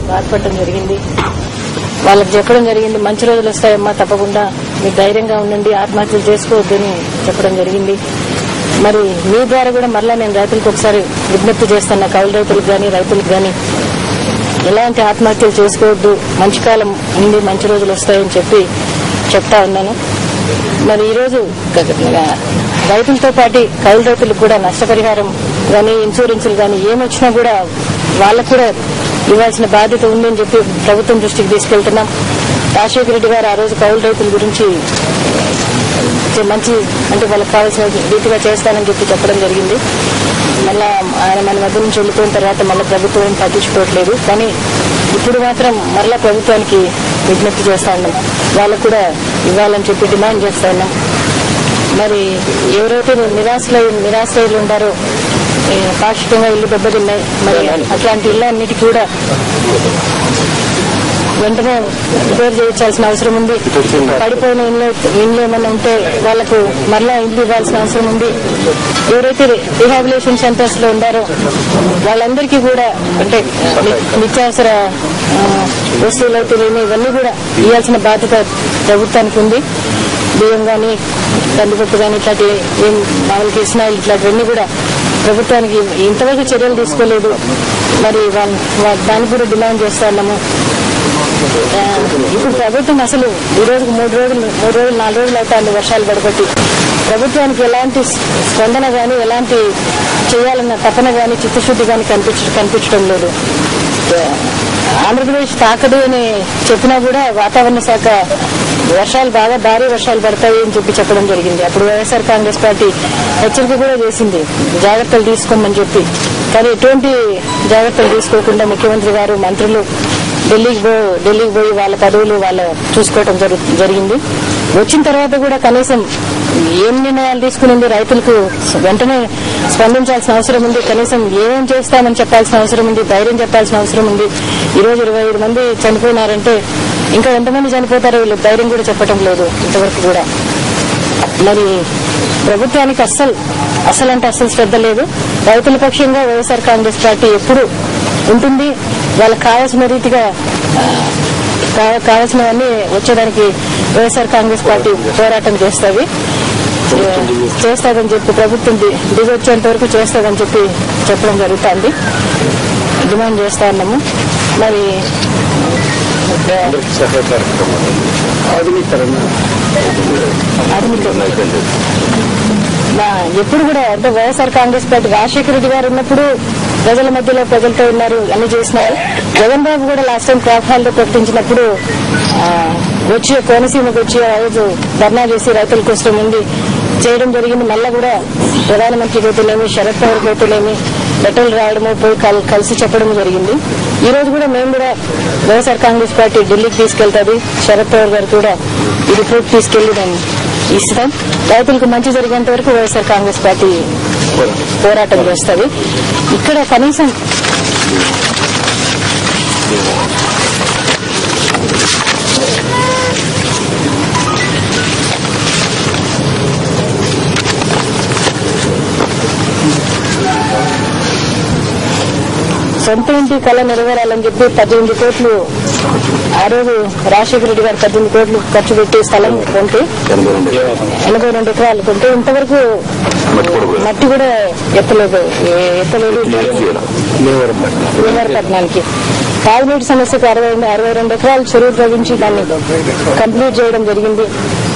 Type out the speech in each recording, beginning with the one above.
బాధపడటం జరిగింది వాళ్ళకి చెప్పడం జరిగింది మంచి రోజులు వస్తాయమ్మా తప్పకుండా మీరు ధైర్యంగా ఉండండి ఆత్మహత్యలు చేసుకోవద్దని చెప్పడం జరిగింది మరి మీ ద్వారా కూడా మరలా నేను రైతులకు ఒకసారి విజ్ఞప్తి చేస్తున్నా కౌలు రైతులకు కానీ రైతులకు కానీ ఎలాంటి ఆత్మహత్యలు చేసుకోవద్దు మంచి కాలం ఉంది మంచి రోజులు వస్తాయని చెప్పి చెప్తా ఉన్నాను మరి ఈరోజు రైతులతో పాటు కౌలు రైతులకు కూడా నష్టపరిహారం కానీ ఇన్సూరెన్సులు కానీ ఏమొచ్చినా కూడా వాళ్ళకు కూడా ఇవ్వాల్సిన బాధ్యత ఉందని చెప్పి ప్రభుత్వం దృష్టికి తీసుకెళ్తున్నాం రాజశేఖర రెడ్డి గారు ఆ రోజు కౌలు రైతుల గురించి మంచి అంటే వాళ్ళకి కావాల్సిన రీతిగా చేస్తానని చెప్పి చెప్పడం జరిగింది మళ్ళా ఆయన మన మధ్య నుంచి వెళ్ళిపోయిన తర్వాత మళ్ళీ ప్రభుత్వం ఏం పట్టించుకోవట్లేదు కానీ ఇప్పుడు మాత్రం మరలా ప్రభుత్వానికి విజ్ఞప్తి చేస్తా ఉన్నాం వాళ్ళకు కూడా ఇవ్వాలని చెప్పి డిమాండ్ చేస్తా ఉన్నాం మరి ఎవరైతే నిరాశ్రయ నిరాశ్రయులు ఉంటారో ఏ, పాక్షికంగా ఇల్లు దెబ్బతిన్నాయి మరి అట్లాంటి ఇళ్ళ అన్నిటికీ కూడా వెంటనే రిపేర్ చేయించాల్సిన అవసరం ఉంది పడిపోయిన ఇల్లు ఇల్లు ఏమైనా ఉంటే వాళ్ళకు మరలా ఇల్లు ఇవ్వాల్సిన అవసరం ఉంది ఎవరైతే రిహాబిలేషన్ సెంటర్స్ లో ఉన్నారో వాళ్ళందరికీ కూడా అంటే ని- నిత్యావసర ఆ, వస్తువులు అయితే లేని ఇవన్నీ కూడా ఇవ్వాల్సిన బాధ్యత ప్రభుత్వానికి ఉంది బియ్యం కానీ కందిపప్పు కానీ ఇట్లాంటి ఏం మామూలు కిరసనాయిలు ఇట్లాంటివన్నీ కూడా ప్రభుత్వానికి ఇంతవరకు చర్యలు తీసుకోలేదు మరి వాళ్ళ- వా- దానికి కూడా డిమాండ్ చేస్తా ఉన్నాము ఆ, ఇప్పుడు ప్రభుత్వం అసలు ఈ రోజుకు మూడు రోజులు మూడు రోజులు నాలుగు రోజులు అవుతాయి వర్షాలు పడబట్టి ప్రభుత్వానికి ఎలాంటి స్పందన గాని ఎలాంటి చేయాలన్న తపన గాని చిత్తశుద్ధి గాని కనిపించ కనిపించడం లేదు ఆ, ఆంధ్రప్రదేశ్ తాకదు అని చెప్పినా కూడా వాతావరణ శాఖ వర్షాలు బాగా భారీ వర్షాలు పడతాయి అని చెప్పి చెప్పడం జరిగింది అప్పుడు వైఎస్ఆర్ కాంగ్రెస్ పార్టీ హెచ్చరిక కూడా చేసింది జాగ్రత్తలు తీసుకోమని చెప్పి కానీ ఎటువంటి జాగ్రత్తలు తీసుకోకుండా ముఖ్యమంత్రి గారు మంత్రులు ఢిల్లీకి పో ఢిల్లీకి పోయి వాళ్ళ పదవులు వాళ్ళ చూసుకోవటం జరు- జరిగింది వచ్చిన తర్వాత కూడా కనీసం ఏం నిర్ణయాలు తీసుకునింది రైతులకు వెంటనే స్పందించాల్సిన అవసరం ఉంది కనీసం ఏం చేస్తామని చెప్పాల్సిన అవసరం ఉంది ధైర్యం చెప్పాల్సిన అవసరం ఉంది ఈ రోజు ఇరవై ఐదు మంది చనిపోయినారంటే ఇంకా ఎంతమంది చనిపోతారో వీళ్ళు ధైర్యం కూడా చెప్పటం లేదు ఇంతవరకు కూడా మరి ప్రభుత్వానికి అస్సలు అసలు అంటే అస్సలు శ్రద్ధ లేదు రైతుల పక్షంగా వైఎస్ఆర్ కాంగ్రెస్ పార్టీ ఎప్పుడు ఉంటుంది వాళ్ళకి కావాల్సిన రీతిగా ఆ, కా- కావాల్సినవన్నీ వచ్చేదానికి వైఎస్ఆర్ కాంగ్రెస్ పార్టీ పోరాటం చేస్తుంది చేస్తాదని చెప్పి ప్రభుత్వం ది- దిగొచ్చేంత వరకు చేస్తాదని చెప్పి చెప్పడం జరుగుతుంది డిమాండ్ చేస్తా ఉన్నాము మరి సహాయ కార్యక్రమాలు ఆధునీకరణ ఆధునిక నా ఎప్పుడు కూడా అంటే YSR Congress party Rajasekhara Reddy garu ఉన్నప్పుడు ప్రజల మధ్యలో ప్రజలతో ఉన్నారు అన్ని చేసినారు జగన్ బాబు కూడా లాస్ట్ టైం క్రాప్ హాలిడే ప్రకటించినప్పుడు ఆ, వచ్చి కోనసీమకు వచ్చి ఆ రోజు ధర్నా చేసి రైతుల కోసం ఉంది చేయడం జరిగింది మళ్ళా కూడా ప్రధానమంత్రికి అయితేనేమి శరద్ పవార్కి అయితేనేమి లెటర్లు రాయడము పోయి కల్- కలిసి చెప్పడం జరిగింది ఈ రోజు కూడా మేము కూడా వైఎస్ఆర్ కాంగ్రెస్ పార్టీ ఢిల్లీకి తీసుకెళ్తుంది శరద్ పవార్ గారు కూడా ఈ రిపోర్ట్ తీసుకెళ్లి మేము ఇస్తాం రైతులకు మంచి జరిగేంత వరకు వైఎస్ఆర్ కాంగ్రెస్ పార్టీ పోరాటం చేస్తుంది ఇక్కడ కనీసం సొంత ఇంటి కళ నెరవేరాలని చెప్పి పద్దెనిమిది కోట్లు ఆ రోజు రాజశేఖర రెడ్డి గారు పద్దెనిమిది కోట్లు ఖర్చు పెట్టి స్థలం కొంటే ఎనభై రెండు ఎనభై రెండు ఎకరాలు కొంటే ఇంతవరకు మట్టి కూడా పోయింది. మట్టి కూడా ఎత్తలేదు ఏ- ఎత్తలేదు లేవరం పట్ల భీమవరపట్నానికి తాగునీటి సమస్యకు అరవై అరవై రెండు ఎకరాలు చెరువు ప్రవహించి దాన్ని కంప్లీట్ చేయడం జరిగింది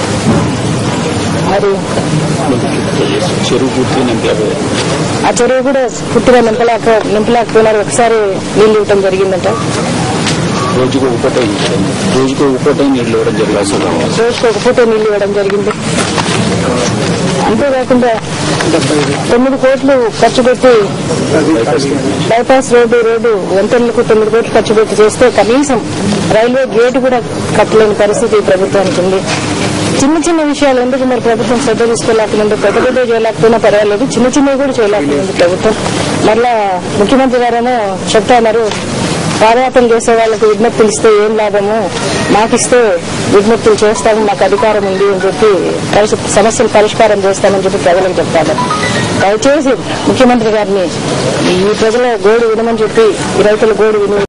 మరి చెరువు పూర్తి నింపలేకపోయారు ఆ చెరువు కూడా పూర్తిగా నింపలేక నింపలేకపోయినారు ఒకసారి నీళ్లు ఇవ్వడం జరిగిందంట రోజుకు ఒక పూట ఇచ్చింది. రోజుకు ఒక పూట నీళ్ళు ఇవ్వడం జరిగింది అసలు రోజుకు ఒక పూట నీళ్లు ఇవ్వడం జరిగింది అంతేకాకుండా తొమ్మిది కోట్లు ఖర్చు పెట్టి బైపాస్ రోడ్డు రోడ్డు వంతెనలకు తొమ్మిది కోట్లు ఖర్చు పెట్టి చేస్తే కనీసం రైల్వే గేటు కూడా కట్టలేని పరిస్థితి ఈ ప్రభుత్వానికి ఉంది చిన్న చిన్న విషయాలు ఎందుకు మరి ప్రభుత్వం శ్రద్ధ తీసుకోలేకపోయింది పెద్ద పెద్ద చేయలేకపోయినా పర్వాలేదు చిన్న చిన్నవి కూడా చేయలేకపోయింది ప్రభుత్వం మళ్ళా ముఖ్యమంత్రి గారేమో చెప్తా ఉన్నారు పాదయాత్రలు చేసే వాళ్ళకు విజ్ఞప్తులు ఇస్తే ఏం లాభము మాకిస్తే విజ్ఞప్తులు చేస్తాము మాకు అధికారం ఉంది అని చెప్పి పరిష- సమస్యలు పరిష్కారం చేస్తామని చెప్పి ప్రజలకు చెప్తాను దయచేసి ముఖ్యమంత్రి గారిని ఈ ప్రజల గోడు వినమని చెప్పి ఈ రైతుల గోడు విని